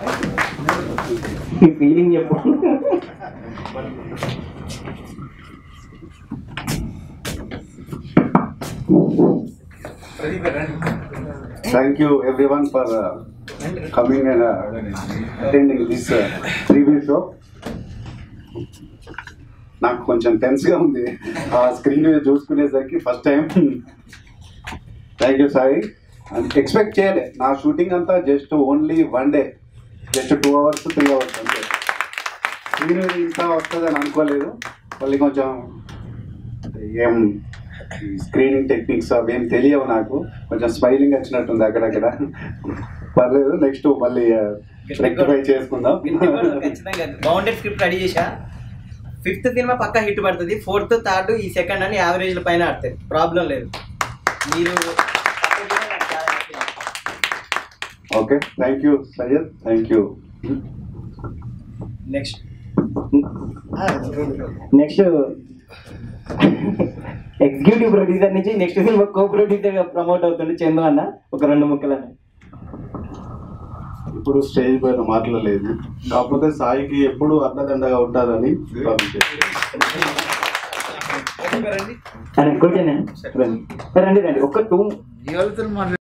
ఈ ఫీలింగ్ చెప్పు Thank you everyone for uh, coming and uh, attending this uh, review show. నాకు కొంచెం టెన్స్గా ఉంది ఆ స్క్రీన్ మీద చూసుకునేసరికి first time thank you Sai expect చేయలే నా షూటింగ్ అంతా just only one day just two hours three hours అంతే స్క్రీన్ మీద ఇంత వస్తుందని అనుకోలేదు మళ్ళీ కొంచెం ఏం స్క్రీనింగ్ టెక్నిక్స్ అవేం తెలియవు నాకు కొంచెం స్మైలింగ్ వచ్చినట్టుంది అక్కడక్కడ పర్లేదు నెక్స్ట్ మళ్ళీ రెక్టిఫై చేసుకుందాం ఖచ్చితంగా బౌండెడ్ స్క్రిప్ట్ రెడీ చేశా ఫిఫ్త్ సినిమా పక్కా హిట్ పడుతుంది ఫోర్త్ థర్డ్ ఈ సెకండ్ అని యావరేజ్ పైన ఆడతాయి ప్రాబ్లం లేదు మీరు okay thank you Syed thank you next next executive producer నుంచి నెక్స్ట్ సినిమా కో ప్రొడ్యూసర్ గా ప్రమోట్ అవుతుంది చందు అన్న ఒక రెండు ముక్కలని ఇప్పుడు స్టేజ్ పైన మాట్లాడలేదు కాకపోతే సాయికి ఎప్పుడు అన్నదండగా ఉంటుందని అని కూర్చొని రండి రండి రండి ఒక టూ